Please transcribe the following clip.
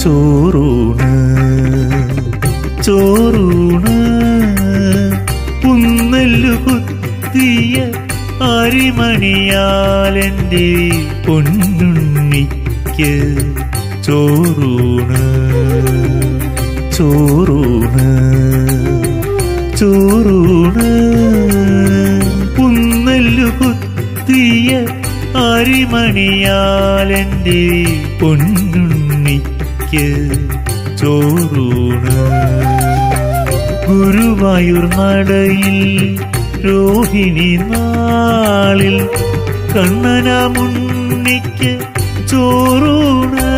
ചോറൂണ് ചോറൂണ് പുന്നല്ലു കുത്തിയ അരിമണിയാലെൻ്റെ പൊന്നുണ്ണിക്ക് ചോറൂണ് ചോറൂണ് ചോറൂണ് പുന്നല്ലു കുത്തിയ അരിമണിയാലെൻ്റെ പൊന്നുണ്ണിക്ക് ചോറൂണ് ഗുരുവായൂർ നടയിൽ രോഹിണി നാളിൽ കണ്ണനാമുണ്ണിക്ക് ചോറൂണ്